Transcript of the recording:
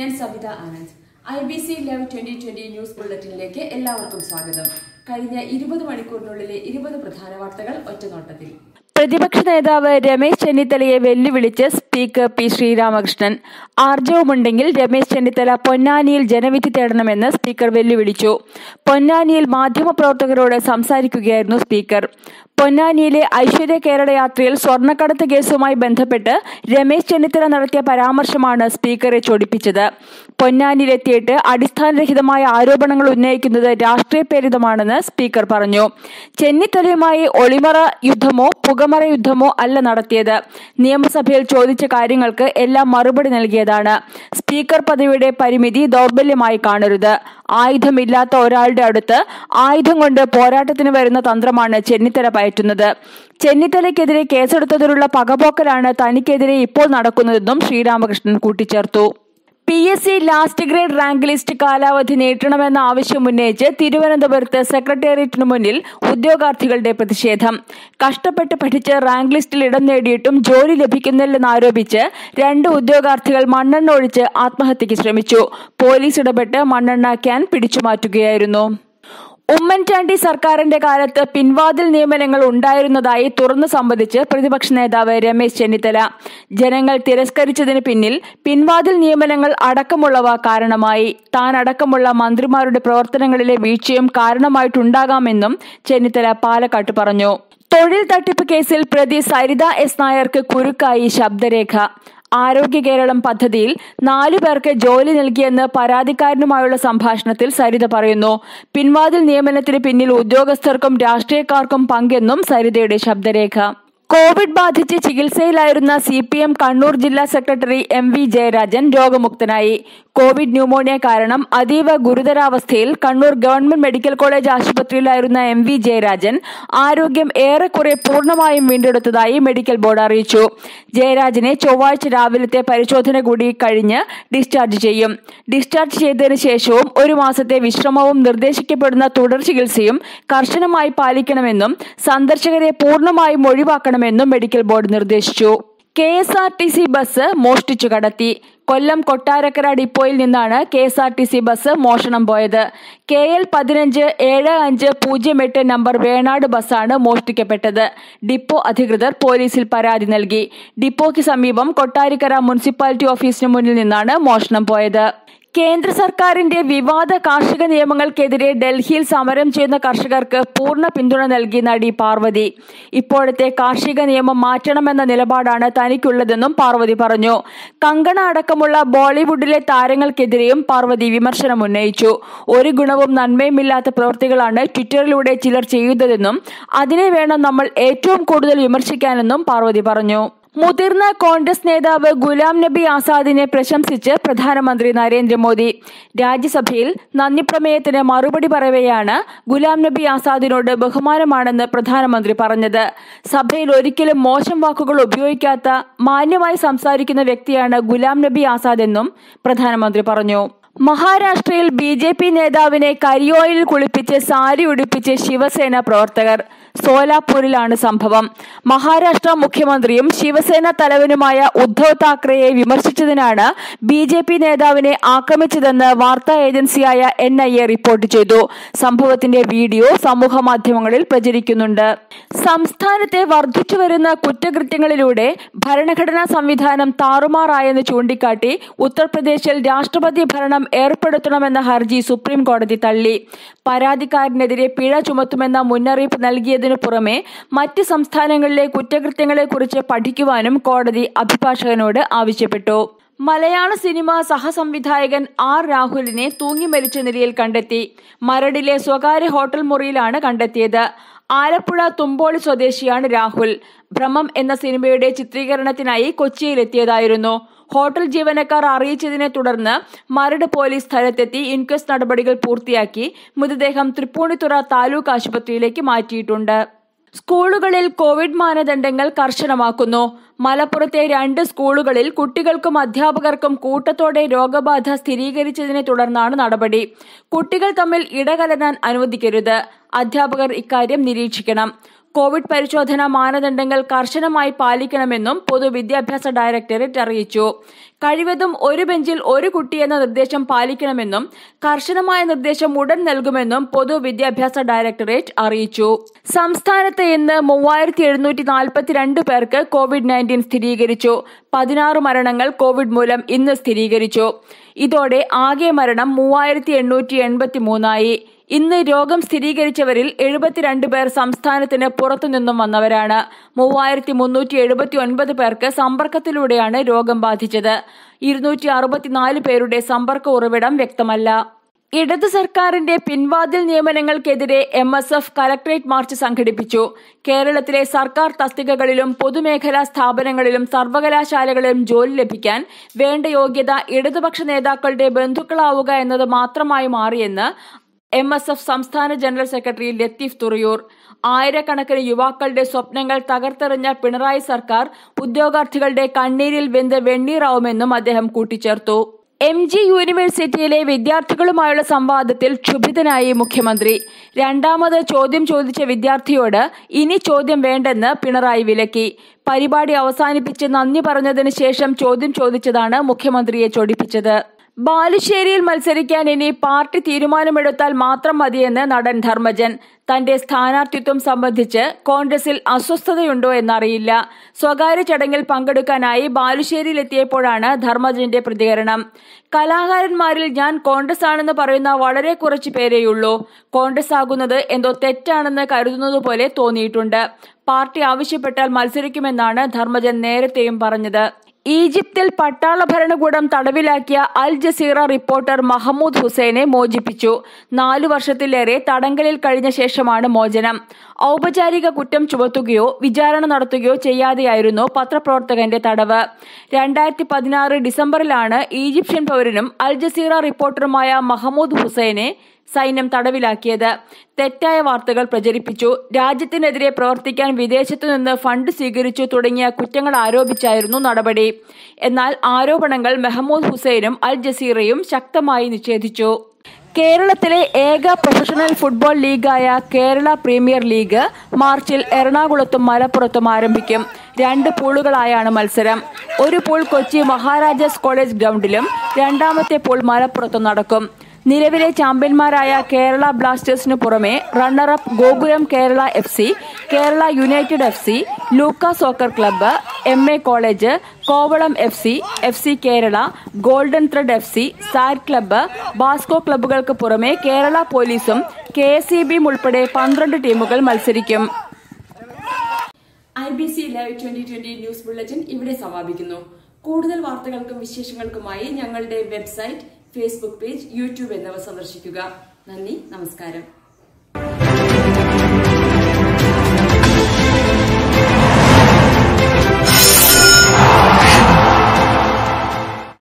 ഞാൻ Savitha Anand I B C live twenty twenty news ബുള്ളറ്റിനിലേക്ക് എല്ലാവർക്കും സ്വാഗതം കഴിഞ്ഞ ഇരുപത് മണിക്കൂറിനുള്ളിലെ ഇരുപത് പ്രധാന വാർത്തകൾ ഒറ്റനോട്ടത്തിൽ പ്രതിപക്ഷ നേതാവ് രമേശ് ചെന്നിത്തലയെ വെല്ലുവിളിച്ച് സ്പീക്കർ പി ശ്രീരാമകൃഷ്ണൻ ആർജവമുണ്ടെങ്കിൽ രമേശ് ചെന്നിത്തല പൊന്നാനിയിൽ ജനവിധി തേടണമെന്ന് സ്പീക്കർ വെല്ലുവിളിച്ചു പൊന്നാനിയിൽ മാധ്യമപ്രവർത്തകരോട് സംസാരിക്കുകയായിരുന്നു സ്പീക്കർ പൊന്നാനിയിലെ ഐശ്വര്യ കേരള യാത്രയിൽ സ്വർണ്ണക്കടത്ത് കേസുമായി ബന്ധപ്പെട്ട് രമേശ് ചെന്നിത്തല നടത്തിയ പരാമർശമാണ് സ്പീക്കറെ ചൊടിപ്പിച്ചത് പൊന്നാനിയിലെത്തിയിട്ട് അടിസ്ഥാനരഹിതമായ ആരോപണങ്ങൾ ഉന്നയിക്കുന്നത് രാഷ്ട്രീയ പ്രേരിതമാണെന്ന് സ്പീക്കർ പറഞ്ഞു ചെന്നിത്തലയുമായി ഒളിമറ യുദ്ധമോ പുകമറ യുദ്ധമോ അല്ല നടത്തിയത് നിയമസഭയിൽ ചോദിച്ച കാര്യങ്ങൾക്ക് എല്ലാം മറുപടി നൽകിയതാണ് സ്പീക്കർ പദവിയുടെ പരിമിതി ദൗർബല്യമായി കാണരുത് ആയുധമില്ലാത്ത ഒരാളുടെ അടുത്ത് ആയുധം കൊണ്ട് പോരാട്ടത്തിന് വരുന്ന തന്ത്രമാണ് ചെന്നിത്തല പയറ്റുന്നത് ചെന്നിത്തലയ്ക്കെതിരെ കേസെടുത്തതിലുള്ള പകപോക്കലാണ് തനിക്കെതിരെ ഇപ്പോൾ നടക്കുന്നതെന്നും ശ്രീരാമകൃഷ്ണൻ കൂട്ടിച്ചേർത്തു P S C last grade rank list കാലാവധി നീട്ടണമെന്ന ആവശ്യം ഉന്നയിച്ച് തിരുവനന്തപുരത്ത് സെക്രട്ടേറിയറ്റിനു മുന്നിൽ ഉദ്യോഗാർത്ഥികളുടെ പ്രതിഷേധം കഷ്ടപ്പെട്ട് പഠിച്ച് റാങ്ക് ലിസ്റ്റിൽ ഇടം നേടിയിട്ടും ജോലി ലഭിക്കുന്നില്ലെന്നാരോപിച്ച് രണ്ട് ഉദ്യോഗാർത്ഥികൾ മണ്ണെണ്ണ ഒഴിച്ച് ആത്മഹത്യയ്ക്ക് ശ്രമിച്ചു പോലീസ് ഇടപെട്ട് മണ്ണെണ്ണ ക്യാൻ പിടിച്ചുമാറ്റുകയായിരുന്നു ഉമ്മൻചാണ്ടി സർക്കാരിന്റെ കാലത്ത് പിൻവാതിൽ നിയമനങ്ങൾ ഉണ്ടായിരുന്നതായി തുറന്നു സംബന്ധിച്ച് പ്രതിപക്ഷ നേതാവ് രമേശ് ചെന്നിത്തല ജനങ്ങൾ തിരസ്കരിച്ചതിന് പിന്നിൽ പിൻവാതിൽ നിയമനങ്ങൾ അടക്കമുള്ളവ കാരണമായി താൻ അടക്കമുള്ള മന്ത്രിമാരുടെ പ്രവർത്തനങ്ങളിലെ വീഴ്ചയും കാരണമായിട്ടുണ്ടാകാമെന്നും ചെന്നിത്തല പാലക്കാട്ട് പറഞ്ഞു തൊഴിൽ തട്ടിപ്പ് കേസിൽ പ്രതി സരിത എസ് നായർക്ക് കുരുക്കായി ശബ്ദരേഖ ആരോഗ്യ കേരളം പദ്ധതിയിൽ നാലു പേർക്ക് ജോലി നൽകിയെന്ന് പരാതിക്കാരനുമായുള്ള സംഭാഷണത്തിൽ സരിത പറയുന്നു പിൻവാതിൽ നിയമനത്തിന് പിന്നിൽ ഉദ്യോഗസ്ഥർക്കും രാഷ്ട്രീയക്കാർക്കും പങ്കെന്നും സരിതയുടെ ശബ്ദരേഖ കോവിഡ് ബാധിച്ച് ചികിത്സയിലായിരുന്ന സി പി എം കണ്ണൂർ ജില്ലാ സെക്രട്ടറി എം വി ജയരാജൻ രോഗമുക്തനായി കോവിഡ് ന്യൂമോണിയ കാരണം അതീവ ഗുരുതരാവസ്ഥയിൽ കണ്ണൂർ ഗവൺമെന്റ് മെഡിക്കൽ കോളേജ് ആശുപത്രിയിലായിരുന്ന എം വി ജയരാജൻ ആരോഗ്യം ഏറെക്കുറെ പൂർണ്ണമായും വീണ്ടെടുത്തതായി മെഡിക്കൽ ബോർഡ് അറിയിച്ചു ജയരാജനെ ചൊവ്വാഴ്ച രാവിലത്തെ പരിശോധന കൂടി കഴിഞ്ഞ് ഡിസ്ചാർജ് ചെയ്യും ഡിസ്ചാർജ് ചെയ്തതിനു ശേഷവും ഒരു മാസത്തെ വിശ്രമവും നിർദ്ദേശിക്കപ്പെടുന്ന തുടർ ചികിത്സയും കർശനമായി പാലിക്കണമെന്നും സന്ദർശകരെ പൂർണ്ണമായും ഒഴിവാക്കണമെന്നും മെഡിക്കൽ ബോർഡ് നിർദ്ദേശിച്ചു K S R T C bus മോഷ്ടിച്ചു കടത്തി കൊല്ലം കൊട്ടാരക്കര ഡിപ്പോയിൽ നിന്നാണ് K S R T C bus മോഷണം പോയത് കെ എൽ പതിനഞ്ച് ഏഴ് അഞ്ച് പൂജ്യം എട്ട് നമ്പർ വേണാട് ബസ്സാണ് മോഷ്ടിക്കപ്പെട്ടത് ഡിപ്പോ അധികൃതർ പോലീസിൽ പരാതി നൽകി ഡിപ്പോയ്ക്ക് സമീപം കൊട്ടാരക്കര മുനിസിപ്പാലിറ്റി ഓഫീസിന് മുന്നിൽ നിന്നാണ് മോഷണം പോയത് കേന്ദ്ര സർക്കാരിന്റെ വിവാദ കാർഷിക നിയമങ്ങൾക്കെതിരെ ഡൽഹിയിൽ സമരം ചെയ്യുന്ന കർഷകർക്ക് പൂർണ്ണ പിന്തുണ നൽകി നടി പാർവതി ഇപ്പോഴത്തെ കാർഷിക നിയമം മാറ്റണമെന്ന നിലപാടാണ് തനിക്കുള്ളതെന്നും പാർവതി പറഞ്ഞു കങ്കണ അടക്കമുള്ള ബോളിവുഡിലെ താരങ്ങൾക്കെതിരെയും പാർവതി വിമർശനം ഉന്നയിച്ചു ഒരു ഗുണവും നന്മയുമില്ലാത്ത പ്രവൃത്തികളാണ് ട്വിറ്ററിലൂടെ ചിലർ ചെയ്യുന്നതെന്നും അതിനെ വേണം നമ്മൾ ഏറ്റവും കൂടുതൽ വിമർശിക്കാനെന്നും പാർവതി പറഞ്ഞു മുതിർന്ന കോൺഗ്രസ് നേതാവ് ഗുലാം നബി ആസാദിനെ പ്രശംസിച്ച് പ്രധാനമന്ത്രി നരേന്ദ്രമോദി രാജ്യസഭയിൽ നന്ദി പ്രമേയത്തിന് മറുപടി പറയവെയാണ് ഗുലാം നബി ആസാദിനോട് ബഹുമാനമാണെന്ന് പ്രധാനമന്ത്രി പറഞ്ഞത് സഭയിൽ ഒരിക്കലും മോശം വാക്കുകൾ ഉപയോഗിക്കാത്ത മാന്യമായി സംസാരിക്കുന്ന വ്യക്തിയാണ് ഗുലാം നബി ആസാദ് എന്നും പ്രധാനമന്ത്രി പറഞ്ഞു മഹാരാഷ്ട്രയിൽ ബി ജെ പി നേതാവിനെ കരിയോയിൽ കുളിപ്പിച്ച് സാരി ഉടുപ്പിച്ച് ശിവസേന പ്രവർത്തകർ സോലാപൂരിലാണ് സംഭവം മഹാരാഷ്ട്ര മുഖ്യമന്ത്രിയും ശിവസേന തലവനുമായ ഉദ്ധവ് താക്കറെയെ വിമർശിച്ചതിനാണ് ബി ജെ പി നേതാവിനെ ആക്രമിച്ചതെന്ന് വാർത്താ ഏജൻസിയായ എൻ ഐ എ റിപ്പോർട്ട് ചെയ്തു സംഭവത്തിന്റെ വീഡിയോ സമൂഹ മാധ്യമങ്ങളിൽ പ്രചരിക്കുന്നുണ്ട് സംസ്ഥാനത്തെ വർദ്ധിച്ചുവരുന്ന കുറ്റകൃത്യങ്ങളിലൂടെ ഭരണഘടനാ സംവിധാനം താറുമാറായെന്ന് ചൂണ്ടിക്കാട്ടി ഉത്തർപ്രദേശിൽ രാഷ്ട്രപതി ഭരണം ഏർപ്പെടുത്തണമെന്ന ഹർജി സുപ്രീം കോടതി തള്ളി പരാതിക്കാരനെതിരെ പിഴ ചുമത്തുമെന്ന മുന്നറിയിപ്പ് നൽകിയതിനു പുറമെ മറ്റ് സംസ്ഥാനങ്ങളിലെ കുറ്റകൃത്യങ്ങളെക്കുറിച്ച് പഠിക്കുവാനും കോടതി അഭിഭാഷകനോട് ആവശ്യപ്പെട്ടു മലയാള സിനിമ സഹസംവിധായകൻ ആർ രാഹുലിനെ തൂങ്ങി മരിച്ച നിലയിൽ കണ്ടെത്തി മരടിലെ സ്വകാര്യ ഹോട്ടൽ മുറിയിലാണ് കണ്ടെത്തിയത് ആലപ്പുഴ തുമ്പോളി സ്വദേശിയാണ് രാഹുൽ ഭ്രമം എന്ന സിനിമയുടെ ചിത്രീകരണത്തിനായി കൊച്ചിയിലെത്തിയതായിരുന്നു ഹോട്ടൽ ജീവനക്കാർ അറിയിച്ചതിനെ തുടർന്ന് മരട് പോലീസ് സ്ഥലത്തെത്തി ഇൻക്വസ്റ്റ് നടപടികൾ പൂർത്തിയാക്കി മൃതദേഹം തൃപ്പൂണിത്തുറ താലൂക്ക് ആശുപത്രിയിലേക്ക് മാറ്റിയിട്ടുണ്ട് സ്കൂളുകളിൽ കോവിഡ് മാനദണ്ഡങ്ങൾ കർശനമാക്കുന്നു മലപ്പുറത്തെ രണ്ട് സ്കൂളുകളിൽ കുട്ടികൾക്കും അധ്യാപകർക്കും കൂട്ടത്തോടെ രോഗബാധ സ്ഥിരീകരിച്ചതിനെ തുടർന്നാണ് നടപടി കുട്ടികൾ തമ്മിൽ ഇടകലരാൻ അനുവദിക്കരുത് അധ്യാപകർ ഇക്കാര്യം നിരീക്ഷിക്കണം കോവിഡ് പരിശോധനാ മാനദണ്ഡങ്ങൾ കർശനമായി പാലിക്കണമെന്നും പൊതുവിദ്യാഭ്യാസ ഡയറക്ടറേറ്റ് അറിയിച്ചു കഴിവതും ഒരു ബെഞ്ചിൽ ഒരു കുട്ടി എന്ന നിർദ്ദേശം പാലിക്കണമെന്നും കർശനമായ നിർദ്ദേശം ഉടൻ നൽകുമെന്നും പൊതുവിദ്യാഭ്യാസ ഡയറക്ടറേറ്റ് അറിയിച്ചു സംസ്ഥാനത്ത് ഇന്ന് മൂവായിരത്തി എഴുന്നൂറ്റി നാൽപ്പത്തിരണ്ട് പേർക്ക് കോവിഡ് നയൻറ്റീൻ സ്ഥിരീകരിച്ചു പതിനാറ് മരണങ്ങൾ കോവിഡ് മൂലം ഇന്ന് സ്ഥിരീകരിച്ചു ഇതോടെ ആകെ മരണം മൂവായിരത്തി എണ്ണൂറ്റി എൺപത്തി മൂന്നായി ഇന്ന് രോഗം സ്ഥിരീകരിച്ചവരിൽ എഴുപത്തിരണ്ട് പേർ സംസ്ഥാനത്തിന് പുറത്തുനിന്നും വന്നവരാണ് മൂവായിരത്തി മുന്നൂറ്റി എഴുപത്തി ഒൻപത് പേർക്ക് സമ്പർക്കത്തിലൂടെയാണ് രോഗം ബാധിച്ചത് ഇരുന്നൂറ്റി അറുപത്തിനാല് പേരുടെ സമ്പർക്ക ഉറവിടം വ്യക്തമല്ല ഇടതു സർക്കാരിന്റെ പിൻവാതിൽ നിയമനങ്ങൾക്കെതിരെ M S F collectorate march സംഘടിപ്പിച്ചു കേരളത്തിലെ സർക്കാർ തസ്തികകളിലും പൊതുമേഖലാ സ്ഥാപനങ്ങളിലും സർവകലാശാലകളിലും ജോലി ലഭിക്കാൻ വേണ്ട യോഗ്യത ഇടതുപക്ഷ നേതാക്കളുടെ ബന്ധുക്കളാവുക എന്നത് മാത്രമായി മാറിയെന്ന് എം എസ് എഫ് സംസ്ഥാന ജനറൽ സെക്രട്ടറി ലത്തീഫ് തുറയൂർ ആയിരക്കണക്കിന് യുവാക്കളുടെ സ്വപ്നങ്ങൾ തകർത്തെറിഞ്ഞ പിണറായി സർക്കാർ ഉദ്യോഗാർത്ഥികളുടെ കണ്ണീരിൽ വെന്ത് വെണ്ണീറാവുമെന്നും അദ്ദേഹം കൂട്ടിച്ചേർത്തു എം ജി യൂണിവേഴ്സിറ്റിയിലെ വിദ്യാർത്ഥികളുമായുള്ള സംവാദത്തിൽ ക്ഷുഭിതനായി മുഖ്യമന്ത്രി രണ്ടാമത് ചോദ്യം ചോദിച്ച വിദ്യാർത്ഥിയോട് ഇനി ചോദ്യം വേണ്ടെന്ന് പിണറായി വിലക്കി പരിപാടി അവസാനിപ്പിച്ച് നന്ദി പറഞ്ഞതിന് ശേഷം ചോദ്യം ചോദിച്ചതാണ് മുഖ്യമന്ത്രിയെ ചൊടിപ്പിച്ചത് ബാലുശ്ശേരിയിൽ മത്സരിക്കാൻ ഇനി പാർട്ടി തീരുമാനമെടുത്താൽ മാത്രം മതിയെന്ന് നടൻ ധർമ്മജൻ തന്റെ സ്ഥാനാർത്ഥിത്വം സംബന്ധിച്ച് കോൺഗ്രസിൽ അസ്വസ്ഥതയുണ്ടോ എന്നറിയില്ല സ്വകാര്യ ചടങ്ങിൽ പങ്കെടുക്കാനായി ബാലുശ്ശേരിയിലെത്തിയപ്പോഴാണ് ധർമ്മജന്റെ പ്രതികരണം കലാകാരന്മാരിൽ ഞാൻ കോൺഗ്രസ് ആണെന്ന് പറയുന്ന വളരെ കുറച്ചു പേരെയുള്ളൂ കോൺഗ്രസ് ആകുന്നത് എന്തോ തെറ്റാണെന്ന് കരുതുന്നതുപോലെ തോന്നിയിട്ടുണ്ട് പാർട്ടി ആവശ്യപ്പെട്ടാൽ മത്സരിക്കുമെന്നാണ് ധർമ്മജൻ നേരത്തെയും പറഞ്ഞത് ഈജിപ്തിൽ പട്ടാള ഭരണകൂടം തടവിലാക്കിയ അൽ ജസീറ റിപ്പോർട്ടർ മഹമ്മൂദ് ഹുസൈനെ മോചിപ്പിച്ചു നാലു വർഷത്തിലേറെ തടങ്കലിൽ കഴിഞ്ഞ ശേഷമാണ് മോചനം ഔപചാരിക കുറ്റം ചുമത്തുകയോ വിചാരണ നടത്തുകയോ ചെയ്യാതെയായിരുന്നു പത്രപ്രവർത്തകന്റെ തടവ് രണ്ടായിരത്തി പതിനാറ് ഡിസംബറിലാണ് ഈജിപ്ഷ്യൻ പൗരനും അൽ ജസീറ റിപ്പോർട്ടറുമായ മഹമ്മൂദ് ഹുസൈനെ സൈന്യം തടവിലാക്കിയത് തെറ്റായ വാർത്തകൾ പ്രചരിപ്പിച്ചു രാജ്യത്തിനെതിരെ പ്രവർത്തിക്കാൻ വിദേശത്തു നിന്ന് ഫണ്ട് സ്വീകരിച്ചു തുടങ്ങിയ കുറ്റങ്ങൾ ആരോപിച്ചായിരുന്നു നടപടി എന്നാൽ ആരോപണങ്ങൾ മെഹമ്മൂദ് ഹുസൈനും അൽ ജസീറയും ശക്തമായി നിഷേധിച്ചു കേരളത്തിലെ ഏക പ്രൊഫഷണൽ ഫുട്ബോൾ ലീഗായ കേരള പ്രീമിയർ ലീഗ് മാർച്ചിൽ എറണാകുളത്തും മലപ്പുറത്തും ആരംഭിക്കും രണ്ട് പൂളുകളായാണ് മത്സരം ഒരു പൂൾ കൊച്ചി മഹാരാജാസ് കോളേജ് ഗ്രൗണ്ടിലും രണ്ടാമത്തെ പൂൾ മലപ്പുറത്തും നടക്കും നിലവിലെ ചാമ്പ്യന്മാരായ കേരള ബ്ലാസ്റ്റേഴ്സിനു പുറമെ runner up Gokulam Kerala F C Kerala united F C Luca soccer club M A college Kovalam F C F C Kerala golden thread F C SAT club Basco ക്ലബ്ബുകൾക്ക് പുറമെ കേരള പോലീസും കെ എസ് ഇ ബിയും ഉൾപ്പെടെ പന്ത്രണ്ട് ടീമുകൾ മത്സരിക്കും I B C live twenty twenty news bulletin ഇവിടെ സമാപിക്കുന്നു കൂടുതൽ വാർത്തകൾക്കും വിശേഷങ്ങൾക്കുമായി ഞങ്ങളുടെ വെബ്സൈറ്റ് ഫേസ്ബുക്ക് പേജ് യൂട്യൂബ് എന്നിവ സന്ദർശിക്കുക നന്ദി നമസ്കാരം